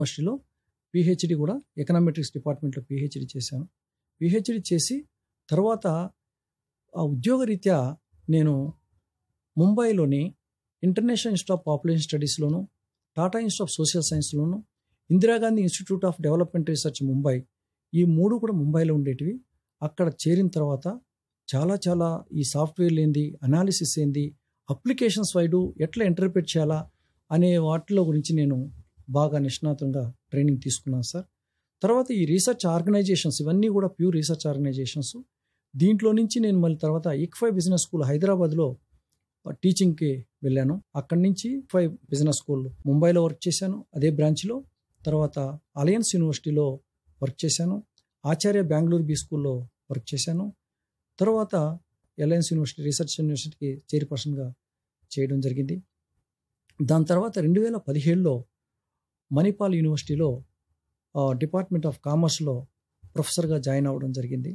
యూనివర్సిటీలో పిహెచ్డి కూడా ఎకనామెట్రిక్స్ డిపార్ట్మెంట్లో పిహెచ్డి చేశాను పిహెచ్డి చేసి తర్వాత ఆ ఉద్యోగరీత్యా నేను ముంబైలోని ఇంటర్నేషనల్ ఇన్స్టిట్యూట్ ఆఫ్ పాపులేషన్ స్టడీస్లోను టాటా ఇన్స్టిట్యూట్ ఆఫ్ సోషల్ సైన్స్లోను Indira Gandhi institute of development research Mumbai ఈ మూడు కూడా ముంబైలో ఉండేటివి అక్కడ చేరిన తర్వాత చాలా చాలా ఈ సాఫ్ట్వేర్ ఏంది అనాలిసిస్ ఏంది అప్లికేషన్స్ వైడు ఎట్లా ఇంటర్ప్రిట్ చేయాలా అనే వాటిలో గురించి నేను బాగా నిష్ణాతంగా ట్రైనింగ్ తీసుకున్నాను సార్ తర్వాత ఈ రీసెర్చ్ ఆర్గనైజేషన్స్ ఇవన్నీ కూడా ప్యూర్ రీసెర్చ్ ఆర్గనైజేషన్స్ దీంట్లో నుంచి నేను మళ్ళీ తర్వాత ఇక్ఫై బిజినెస్ స్కూల్ హైదరాబాద్లో టీచింగ్కి వెళ్ళాను అక్కడి నుంచి ఫైవ్ బిజినెస్ స్కూల్ ముంబైలో వర్క్ చేశాను అదే బ్రాంచ్లో తర్వాత అలయన్స్ యూనివర్సిటీలో వర్క్ చేశాను ఆచార్య బెంగళూరు బీ స్కూల్లో వర్క్ చేశాను తర్వాత అలయన్స్ యూనివర్సిటీ రీసెర్చ్ యూనివర్సిటీకి చైర్పర్సన్గా చేయడం జరిగింది దాని తర్వాత రెండు వేల పదిహేడులో మణిపాల్ యూనివర్సిటీలో డిపార్ట్మెంట్ ఆఫ్ కామర్స్లో ప్రొఫెసర్గా జాయిన్ అవ్వడం జరిగింది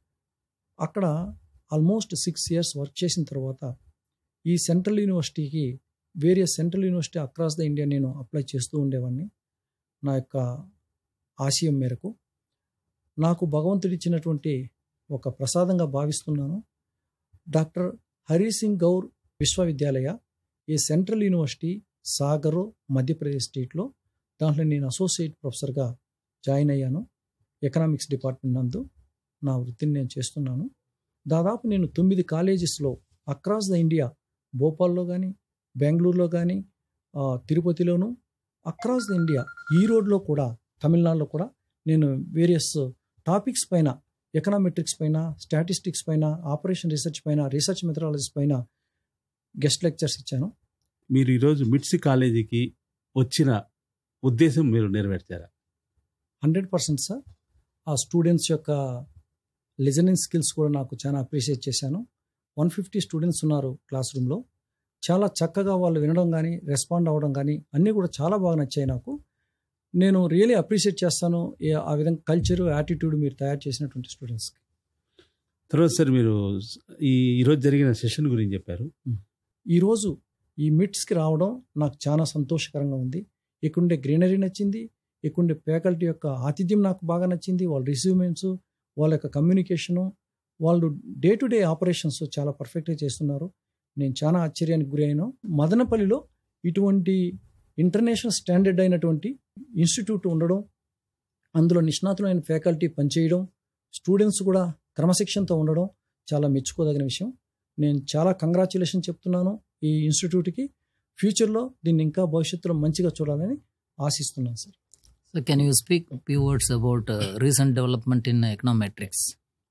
అక్కడ ఆల్మోస్ట్ సిక్స్ ఇయర్స్ వర్క్ చేసిన తర్వాత ఈ సెంట్రల్ యూనివర్సిటీకి various central university across the India నేను అప్లై చేస్తూ ఉండేవాడిని నా యొక్క ఆశయం మేరకు నాకు భగవంతుడిచ్చినటువంటి ఒక ప్రసాదంగా భావిస్తున్నాను డాక్టర్ హరి సింగ్ గౌర్ విశ్వవిద్యాలయ ఈ సెంట్రల్ యూనివర్సిటీ సాగర్ మధ్యప్రదేశ్ స్టేట్లో దాంట్లో నేను అసోసియేట్ ప్రొఫెసర్గా జాయిన్ అయ్యాను ఎకనామిక్స్ డిపార్ట్మెంట్ నందు నా వృత్తిని నేను చేస్తున్నాను దాదాపు నేను తొమ్మిది కాలేజెస్లో అక్రాస్ ద ఇండియా భోపాల్లో కానీ బెంగళూరులో కానీ తిరుపతిలోను అక్రాస్ ద ఇండియా ఈ రోడ్లో కూడా తమిళనాడులో కూడా నేను వేరియస్ టాపిక్స్ పైన ఎకనామెట్రిక్స్ పైన స్టాటిస్టిక్స్ పైన ఆపరేషన్ రీసెర్చ్ పైన రీసెర్చ్ మెథడాలజీస్ పైన గెస్ట్ లెక్చర్స్ ఇచ్చాను మీరు ఈరోజు మిట్సి కాలేజీకి వచ్చిన ఉద్దేశం మీరు నెరవేర్చారా హండ్రెడ్ పర్సెంట్ సార్ ఆ స్టూడెంట్స్ యొక్క లిజనింగ్ స్కిల్స్ కూడా నాకు చాలా అప్రిషియేట్ చేశాను వన్ ఫిఫ్టీ స్టూడెంట్స్ ఉన్నారు క్లాస్ రూమ్లో చాలా చక్కగా వాళ్ళు వినడం కానీ రెస్పాండ్ అవ్వడం కానీ అన్నీ కూడా చాలా బాగా నచ్చాయి నాకు నేను రియలీ అప్రిషియేట్ చేస్తాను ఆ విధంగా కల్చర్ యాటిట్యూడ్ మీరు తయారు చేసినటువంటి స్టూడెంట్స్కి తర్వాత సార్ మీరు ఈ ఈరోజు జరిగిన సెషన్ గురించి చెప్పారు ఈరోజు ఈ మిట్స్కి రావడం నాకు చాలా సంతోషకరంగా ఉంది ఇక్కడుండే గ్రీనరీ నచ్చింది ఇక్కడుండే ఫ్యాకల్టీ యొక్క ఆతిథ్యం నాకు బాగా నచ్చింది వాళ్ళ రిజ్యూమెంట్స్ వాళ్ళ యొక్క కమ్యూనికేషను వాళ్ళు డే టు డే ఆపరేషన్స్ చాలా పర్ఫెక్ట్గా చేస్తున్నారు నేను చాలా ఆశ్చర్యానికి గురి అయినా మదనపల్లిలో ఇటువంటి ఇంటర్నేషనల్ స్టాండర్డ్ అయినటువంటి ఇన్స్టిట్యూట్ ఉండడం అందులో నిష్ణాతులైన ఫ్యాకల్టీ పనిచేయడం స్టూడెంట్స్ కూడా క్రమశిక్షణతో ఉండడం చాలా మెచ్చుకోదగిన విషయం నేను చాలా కంగ్రాచులేషన్ చెప్తున్నాను ఈ ఇన్స్టిట్యూట్కి ఫ్యూచర్లో దీన్ని ఇంకా భవిష్యత్తులో మంచిగా చూడాలని ఆశిస్తున్నాను sir So can you speak few words about uh, recent development in econometrics?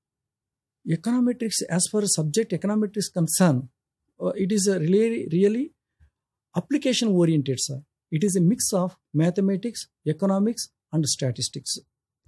econometrics as far as subject econometrics concern uh, it is a really really application oriented sir it is a mix of mathematics economics and statistics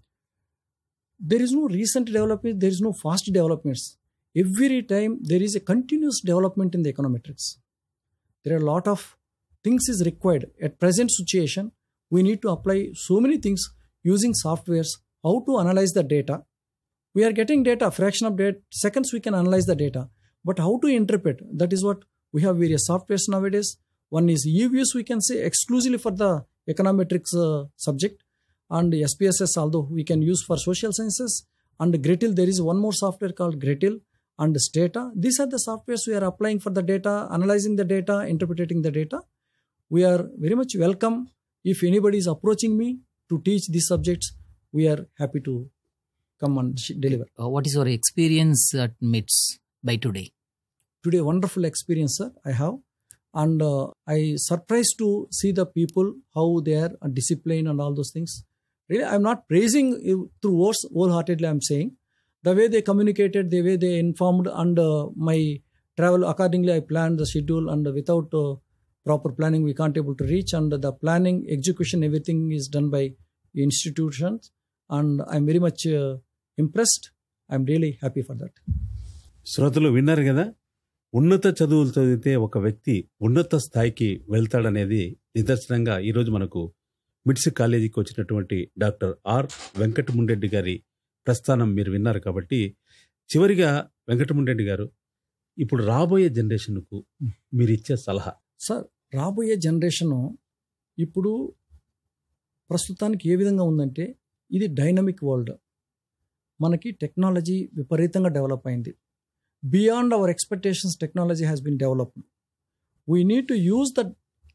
there is no recent development there is no fast developments every time there is a continuous development in the econometrics there are a lot of things is required at present situation we need to apply so many things using softwares how to analyze the data we are getting data fraction of data seconds we can analyze the data but how to interpret that is what we have various softwares nowadays one is eviews we can say exclusively for the econometrics uh, subject and spss although we can use for social sciences and gretil there is one more software called gretil and stata these are the softwares we are applying for the data analyzing the data interpreting the data we are very much welcome if anybody is approaching me to teach these subjects we are happy to come and deliver. Uh, what is your experience at MITS by today? Today, wonderful experience, sir. I have, and uh, I surprised to see the people how they are disciplined and all those things. Really, I'm not praising you through words wholeheartedly. I'm saying the way they communicated, the way they informed, and uh, my travel accordingly. I planned the schedule, and without proper planning, we can't able to reach. And the planning, execution, everything is done by institutions, and I'm very much impressed I'm really happy for that శ్రోతలు విన్నారు కదా ఉన్నత చదువులు చదివితే ఒక వ్యక్తి ఉన్నత స్థాయికి వెళ్తాడనేది నిదర్శనంగా ఈరోజు మనకు మిడ్స్ కాలేజీకి వచ్చినటువంటి డాక్టర్ ఆర్ వెంకటముండెడ్డి గారి ప్రస్థానం మీరు విన్నారు కాబట్టి చివరిగా వెంకటముండెడ్డి గారు ఇప్పుడు రాబోయే జనరేషన్కు మీరు ఇచ్చే సలహా సార్ రాబోయే జనరేషను ఇప్పుడు ప్రస్తుతానికి ఏ విధంగా ఉందంటే ఇది డైనమిక్ వరల్డ్ మనకి టెక్నాలజీ విపరీతంగా డెవలప్ అయింది beyond our expectations technology has been developed we need to use the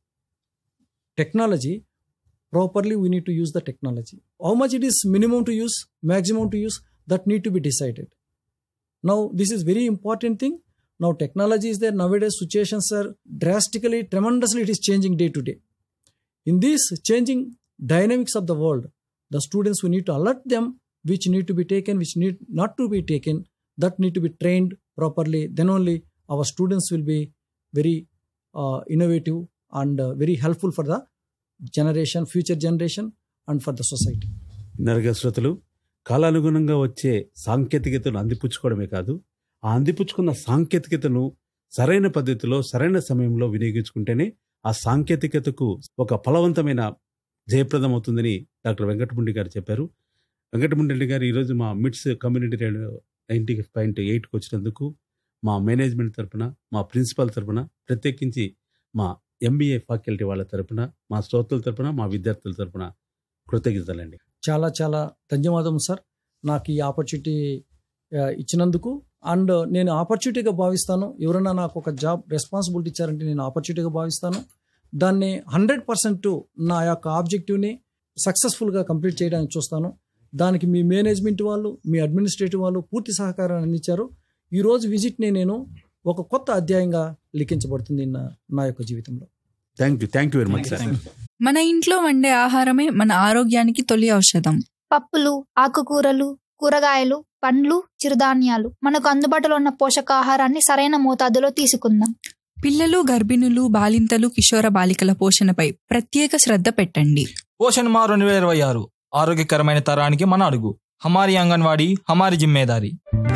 technology properly we need to use the technology how much it is minimum to use maximum to use that need to be decided now this is very important thing now technology is there nowadays situations are drastically tremendously it is changing day to day in these changing dynamics of the world the students we need to alert them which need to be taken which need not to be taken that need to be trained properly then only our students will be very uh, innovative and uh, very helpful for the generation future generation and for the society నరగ శ్రోతలు కాలానుగుణంగా వచ్చే సాంకేతికతను అందిపుచ్చుకోవడమే కాదు ఆ అందిపుచ్చుకున్న సాంకేతికతను సరైన పద్ధతిలో సరైన సమయంలో వినియోగించుకుంటేనే ఆ సాంకేతికతకు ఒక ఫలవంతమైన జయప్రదం అవుతుందని డాక్టర్ వెంకటముండి గారు చెప్పారు వెంకటముండి గారు ఈరోజు మా MITS community radio ninety point ఎయిట్కి వచ్చినందుకు మా మేనేజ్మెంట్ తరపున మా ప్రిన్సిపాల్ తరపున ప్రత్యేకించి మా ఎంబీఏ ఫ్యాకల్టీ వాళ్ళ తరపున మా శ్రోతల తరపున మా విద్యార్థుల తరపున కృతజ్ఞతలండి చాలా చాలా ధన్యవాదం సార్ నాకు ఈ ఆపర్చునిటీ ఇచ్చినందుకు అండ్ నేను ఆపర్చునిటీగా భావిస్తాను ఎవరైనా నాకు ఒక జాబ్ రెస్పాన్సిబిలిటీ ఇచ్చారంటే నేను ఆపర్చునిటీగా భావిస్తాను దాన్ని హండ్రెడ్ పర్సెంట్ నా యొక్క ఆబ్జెక్టివ్ని సక్సెస్ఫుల్గా కంప్లీట్ చేయడానికి చూస్తాను దానికి మీ మేనేజ్మెంట్ వాళ్ళు మీ అడ్మినిస్ట్రేటివ్ వాళ్ళు పూర్తి సహకారాన్ని అందించారు ఈరోజు విజిట్ని నేను ఒక కొత్త అధ్యాయంగా లిఖించబడుతుంది నా నా యొక్క జీవితంలో thank you thank you very much sir మన ఇంట్లో వండే ఆహారమే మన ఆరోగ్యానికి తొలి ఔషధం పప్పులు ఆకుకూరలు కూరగాయలు పండ్లు చిరుధాన్యాలు మనకు అందుబాటులో ఉన్న పోషకాహారాన్ని సరైన మోతాదులో తీసుకుందాం పిల్లలు గర్భిణులు బాలింతలు కిషోర బాలికల పోషణపై ప్రత్యేక శ్రద్ధ పెట్టండి పోషణ్ మా రెండు వేల ఇరవై ఆరు ఆరోగ్యకరమైన తరానికి మన అడుగు హమారి anganwadi Hamari Zimmedari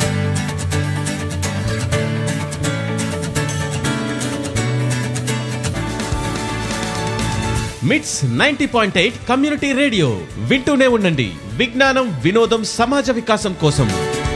MITS ninety point eight community radio వింటూనే ఉండండి విజ్ఞానం వినోదం సమాజ వికాసం కోసం